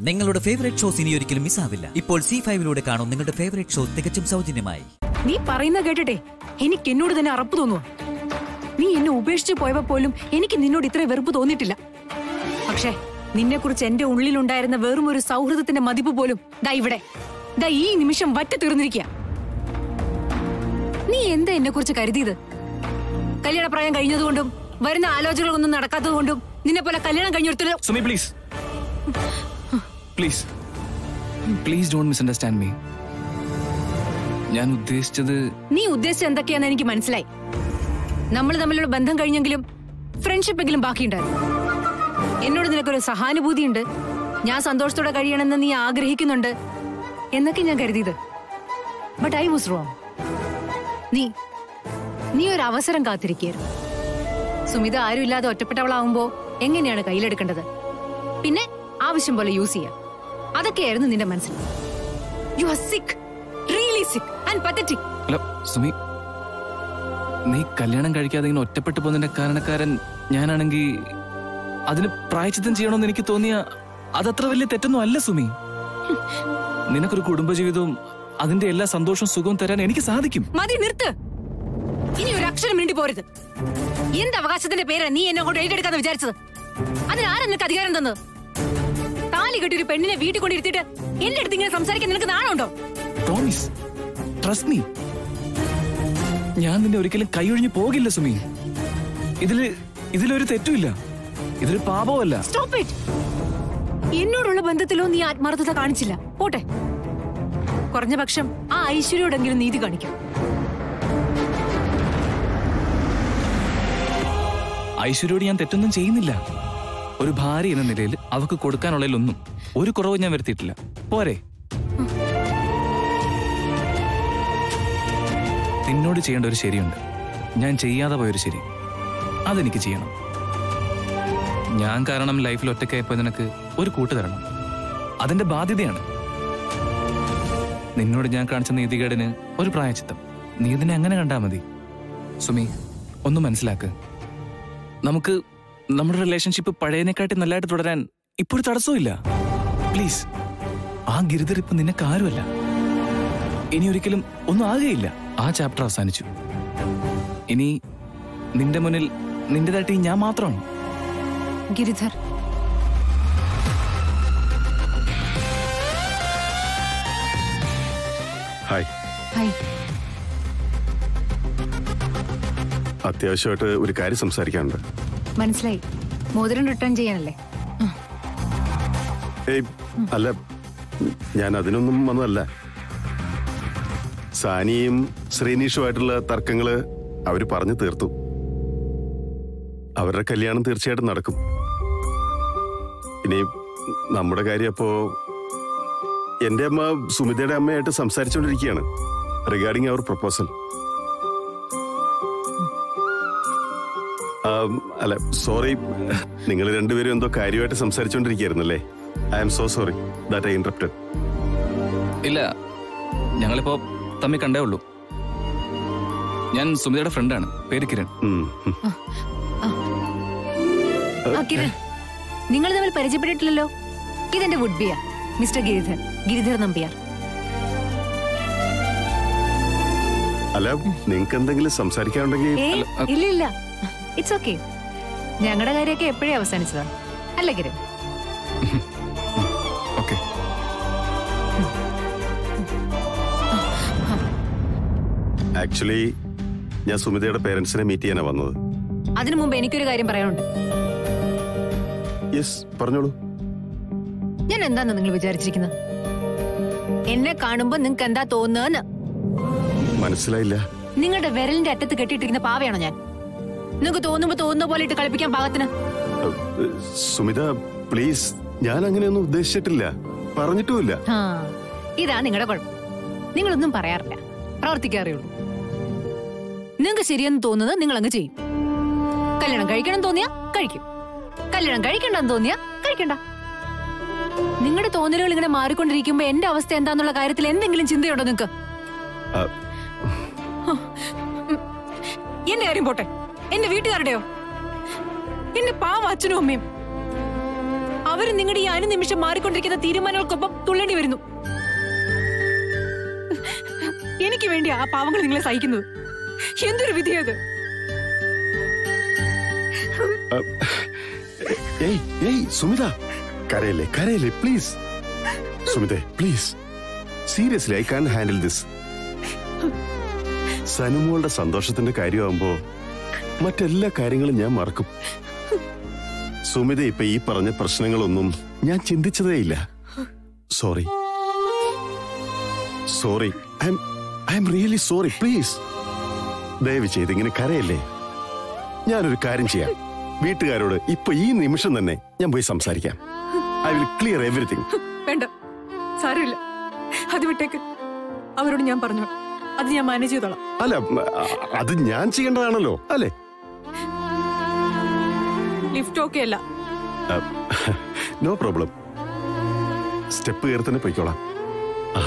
നിങ്ങളുടെ favourite shows ഇനി ഒരിക്കലും മിസ്സാവില്ല ഇപ്പോൾ സി ഫൈവിലൂടെ കാണും നിങ്ങളുടെ ഫേവറേറ്റ് ഷോ തികച്ചും സൗജന്യമായി നീ പറയുന്ന കേട്ടിട്ടെ എനിക്ക് എന്നോട് തന്നെ അറപ്പ് തോന്നുക നീ എന്നെ ഉപേക്ഷിച്ചു പോയപ്പോ പോലും എനിക്ക് നിന്നോട് ഇത്ര വെറുപ്പ് തോന്നിയിട്ടില്ല പക്ഷേ നിന്നെ കുറിച്ച് എന്റെ ഉള്ളിലുണ്ടായിരുന്ന വെറും ഒരു സൗഹൃദത്തിന്റെ മതിപ്പ് പോലും ദാ ഇവിടെ ദാ ഈ നിമിഷം വറ്റ തീർന്നിരിക്കുക നീ എന്താ എന്നെ കുറിച്ച് കരുതിയത് കല്യാണപ്രായം കഴിഞ്ഞതുകൊണ്ടും വരുന്ന ആലോചനകളൊന്നും നടക്കാത്തതുകൊണ്ടും നിന്നെ പോലെ കല്യാണം കഴിഞ്ഞൊരുത്തര് Sumi please please please don't misunderstand me ഞാൻ ഉദ്ദേശിച്ചത് നീ ഉദ്ദേശിച്ചത് എന്തൊക്കെയാന്ന് എനിക്ക് മനസ്സിലായി നമ്മൾ തമ്മിലുള്ള ബന്ധം കഴിഞ്ഞെങ്കിലും ഫ്രണ്ട്ഷിപ്പ് എങ്കിലും ബാക്കിയുണ്ടായിരുന്നു എന്നോട് നിനക്കൊരു സഹാനുഭൂതിയുണ്ട് ഞാൻ സന്തോഷത്തോടെ കഴിയണമെന്ന് നീ ആഗ്രഹിക്കുന്നുണ്ട് എന്നൊക്കെ ഞാൻ കരുതിയത് ബട്ട് ഐ വാസ് റോങ് നീ നീ ഒരു അവസരം കാത്തിരിക്കുകയായിരുന്നു സുമിത ആരുമില്ലാതെ ഒറ്റപ്പെട്ടവളാവുമ്പോ എങ്ങനെയാണ് കയ്യിലെടുക്കേണ്ടത് പിന്നെ ആവശ്യം പോലെ യൂസ് ചെയ്യാം അതൊക്കെയായിരുന്നു നിന്റെ മനസ്സിൽ you are sick really sick and pathetic അല്ല സുമി നീ കല്യാണം കഴിക്കാതെ ഇങ്ങനെ ഒറ്റപ്പെട്ടു പോകുന്നതിന്റെ കാരണക്കാരൻ ഞാനാണെങ്കിൽ അതിന് പ്രായച്ചിത്തം ചെയ്യണമെന്ന് എനിക്ക് തോന്നിയ അതത്ര വലിയ തെറ്റൊന്നും അല്ല സുമി നിനക്കൊരു കുടുംബജീവിതവും അതിന്റെ എല്ലാ സന്തോഷവും സുഖവും തരാൻ എനിക്ക് സാധിക്കും മതി നിർത്ത് ഇനി ഒരു അക്ഷരം മിണ്ടി പോരുത് എന്ത് അവകാശത്തിന്റെ പേരാ നീ എന്നെ കൊണ്ട് ഏറ്റെടുക്കാന്ന് വിചാരിച്ചത് അതിനാരാ നിനക്ക് അധികാരം തന്നത് താലി കെട്ടി ഒരു പെണ്ണിനെ വീട്ടിൽ കൊണ്ടിരുത്തിയിട്ട് എന്റെ അടുത്ത് ഇങ്ങനെ സംസാരിക്കാൻ നിനക്ക് നാണുണ്ടോ പ്രോമിസ് ട്രസ്റ്റ് മീ ഞാൻ നിന്നെ ഒരിക്കലും കൈയൊഴിഞ്ഞു പോകില്ല സുമി ഇതില് ഇതിലൊരു തെറ്റുമില്ല ഇതൊരു പാപമല്ല സ്റ്റോപ്പ് ഇറ്റ് എന്നോടുള്ള ബന്ധത്തിലോ നീ ആത്മാർത്ഥത കാണിച്ചില്ല പോട്ടെ കുറഞ്ഞ പക്ഷം ആ ഐശ്വര്യോടെങ്കിലും നീതി കാണിക്കും ഐശ്വര്യോട് ഞാൻ തെറ്റൊന്നും ചെയ്യുന്നില്ല ഒരു ഭാര്യ എന്ന നിലയിൽ അവക്ക് കൊടുക്കാനുള്ളതിലൊന്നും ഒരു കുറവ് ഞാൻ വരുത്തിയിട്ടില്ല പോരെ നിന്നോട് ചെയ്യേണ്ട ഒരു ശരിയുണ്ട് ഞാൻ ചെയ്യാതെ പോയൊരു ശരി അതെനിക്ക് ചെയ്യണം ഞാൻ കാരണം ലൈഫിൽ ഒറ്റയ്ക്കായപ്പോ നിനക്ക് ഒരു കൂട്ട് തരണം അതെന്റെ ബാധ്യതയാണ് നിന്നോട് ഞാൻ കാണിച്ച നീതികേടിന് ഒരു പ്രായച്ചിത്തം നീ ഇതിനെ അങ്ങനെ കണ്ടാ മതി സുമി ഒന്ന് മനസ്സിലാക്ക് നമുക്ക് നമ്മുടെ റിലേഷൻഷിപ്പ് പഴയതിനെക്കാട്ടി നല്ലതായിട്ട് തുടരാൻ ഇപ്പോൾ ഒരു തടസ്സമില്ല പ്ലീസ് ആ ഗിരിധർ ഇപ്പൊ നിനക്ക് ആരുമല്ല ഇനി ഒരിക്കലും ഒന്നും ആകുകയില്ല ആ ചാപ്റ്റർ അവസാനിച്ചു ഇനി നിന്റെ മുന്നിൽ നിന്റേതായിട്ട് ഈ ഞാൻ മാത്രമാണ് ഗിരിധർ ഹായ് ഹായ് അത്യാവശ്യമായിട്ട് ഒരു കാര്യം സംസാരിക്കാനുണ്ട് മനസ്സിലായി മോതിരം റിട്ടേൺ ചെയ്യാനല്ലേ ഏയ് അല്ല ഞാൻ അതിനൊന്നും വന്നതല്ല സാനിയും ശ്രീനീഷുമായിട്ടുള്ള തർക്കങ്ങള് അവര് പറഞ്ഞു തീർത്തു അവരുടെ കല്യാണം തീർച്ചയായിട്ടും നടക്കും ഇനി നമ്മുടെ കാര്യം അപ്പോ എന്റെ അമ്മ സുമിതയുടെ അമ്മയായിട്ട് സംസാരിച്ചുകൊണ്ടിരിക്കുകയാണ് റിഗാർഡിങ് അവർ പ്രപ്പോസൽ അല്ല സോറി നിങ്ങൾ രണ്ടുപേരും എന്തോ കാര്യമായിട്ട് സംസാരിച്ചുകൊണ്ടിരിക്കുകയായിരുന്നല്ലേ I am so sorry that I interrupted ഇല്ല ഞങ്ങളിപ്പോ തമ്മിൽ കണ്ടേ ഉള്ളൂ ഞാൻ സുമിതയുടെ ഫ്രണ്ടാണ് പേര് കിരൺ ആ കിരൺ നിങ്ങൾ തമ്മിൽ പരിചയപ്പെട്ടിട്ടില്ലല്ലോ ഇതെന്റെ വുഡ്ബിയ മിസ്റ്റർ ഗിരിധർ ഗിരിധർ നമ്പ്യാർ അല്ല നിങ്ങൾക്ക് എന്തെങ്കിലും സംസാരിക്കാനുണ്ടെങ്കിൽ ഏ ഇല്ല ഇല്ല ഇറ്റ്സ് ഓക്കെ ഞങ്ങളുടെ കാര്യമൊക്കെ എപ്പോഴേ അവസാനിച്ചതാ അല്ല കിരൺ ഓക്കെ ആക്ച്വലി ഞാൻ സുമിതയുടെ പേരൻസിനെ മീറ്റ് ചെയ്യാനാ വന്നത് അതിനു മുമ്പ് എനിക്കൊരു കാര്യം പറയാനുണ്ട് യെസ് പറഞ്ഞോളൂ ഞാൻ എന്താന്ന് നിങ്ങൾ വിചാരിച്ചിരിക്കുന്നത് എന്നെ കാണുമ്പോ നിങ്ങൾക്ക് എന്താ തോന്നുന്നതെന്ന് മനസ്സിലായില്ല നിങ്ങളുടെ വിരലിന്റെ അറ്റത്ത് കെട്ടിയിട്ടിരിക്കുന്ന പാവയാണോ ഞാൻ നിങ്ങൾക്ക് തോന്നുമ്പോ തോന്നുന്ന പോലെ ഇട്ട് കളിപ്പിക്കാൻ പാകത്തിന് ഏഹ്, സുമിത പ്ലീസ് ഞാൻ അങ്ങനെയൊന്നും ഉദ്ദേശിച്ചിട്ടില്ല പറഞ്ഞിട്ടുമില്ല ആ ഇതാ നിങ്ങളുടെ കുഴപ്പം നിങ്ങളൊന്നും പറയാറില്ല പ്രവർത്തിക്കാറേ ഉള്ളൂ നിങ്ങൾക്ക് ശരിയെന്ന് തോന്നുന്നത് നിങ്ങൾ അങ്ങ് ചെയ്യും കല്യാണം കഴിക്കണം തോന്നിയാ കഴിക്കും കല്യാണം കഴിക്കണ്ടെന്ന് തോന്നിയാ കഴിക്കണ്ട നിങ്ങളുടെ തോന്നലുകൾ ഇങ്ങനെ മാറിക്കൊണ്ടിരിക്കുമ്പോ എന്റെ അവസ്ഥ എന്താന്നുള്ള കാര്യത്തിൽ എന്തെങ്കിലും ചിന്തയുണ്ടോ നിങ്ങൾക്ക് ആ, എന്റെ കാര്യം പോട്ടെ എന്റെ വീട്ടുകാരുടെയോ എന്റെ പാവ അച്ഛനും അമ്മയും അവര് നിങ്ങളുടെ ഈ അനുനിമിഷം മാറിക്കൊണ്ടിരിക്കുന്ന തീരുമാനങ്ങൾക്കൊപ്പം തുള്ളേണ്ടി വരുന്നു എനിക്ക് വേണ്ടി ആ പാവങ്ങൾ നിങ്ങളെ സഹിക്കുന്നത് എന്തൊരു വിധിയത് ഏയ് ഏയ് സുമിത കരയല്ലേ കരയല്ലേ പ്ലീസ് സുമിതേ please seriously I can handle this സനുമോളുടെ സന്തോഷത്തിന്റെ കാര്യമാകുമ്പോ മറ്റെല്ലാ കാര്യങ്ങളും ഞാൻ മറക്കും സുമിത ഇപ്പൊ ഈ പറഞ്ഞ പ്രശ്നങ്ങളൊന്നും ഞാൻ ചിന്തിച്ചതേയില്ല sorry sorry I am I am really sorry please ദയവ് ചെയ്ത് ഇങ്ങനെ കരയല്ലേ ഞാനൊരു കാര്യം ചെയ്യാം വീട്ടുകാരോട് ഇപ്പൊ ഈ നിമിഷം തന്നെ ഞാൻ പോയി സംസാരിക്കാം ഐ വിൽ ക്ലിയർ എവറിഥിങ് വേണ്ട സാരമില്ല അത് വിട്ടേക്ക് അവരോട് ഞാൻ പറഞ്ഞു അത് ഞാൻ മാനേജ് ചെയ്തോളാം അല്ല മ, അ- അത് ഞാൻ ചെയ്യേണ്ടതാണല്ലോ അല്ലേ ലിഫ്റ്റ് ഓക്കെ അല്ല നോ പ്രോബ്ലം സ്റ്റെപ്പ് കയറി തന്നെ പോയിക്കോളാം ആ.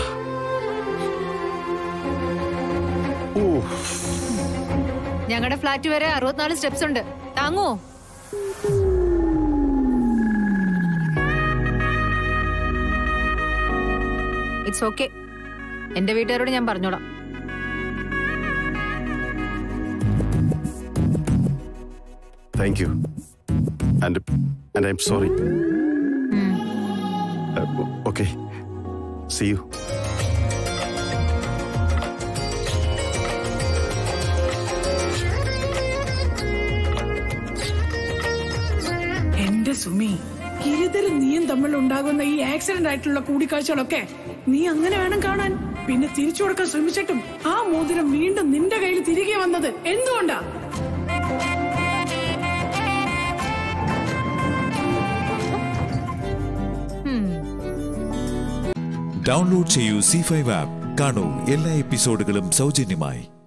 ഓ ഞങ്ങളുടെ ഫ്ലാറ്റ് വരെ അറുപത്തിനാല് സ്റ്റെപ്സ് ഉണ്ട് താങ്ങോ ഇറ്റ്സ് ഓക്കെ എന്റെ വീട്ടുകാരോട് ഞാൻ പറഞ്ഞോളാം thank you and and I am sorry okay see you എന്റെ സുമി ഇരുതരും നീയും തമ്മിൽ ഉണ്ടാകുന്ന ഈ ആക്സിഡന്റ് ആയിട്ടുള്ള കൂടിക്കാഴ്ചകളൊക്കെ നീ അങ്ങനെ വേണം കാണാൻ പിന്നെ തിരിച്ചു കൊടുക്കാൻ ശ്രമിച്ചിട്ടും ആ മോതിരം വീണ്ടും നിന്റെ കയ്യിൽ തിരികെ വന്നത് എന്തുകൊണ്ടാ ഡൗൺലോഡ് ചെയ്യൂ സി ഫൈവ് ആപ്പ് കാണൂ എല്ലാ എപ്പിസോഡുകളും സൗജന്യമായി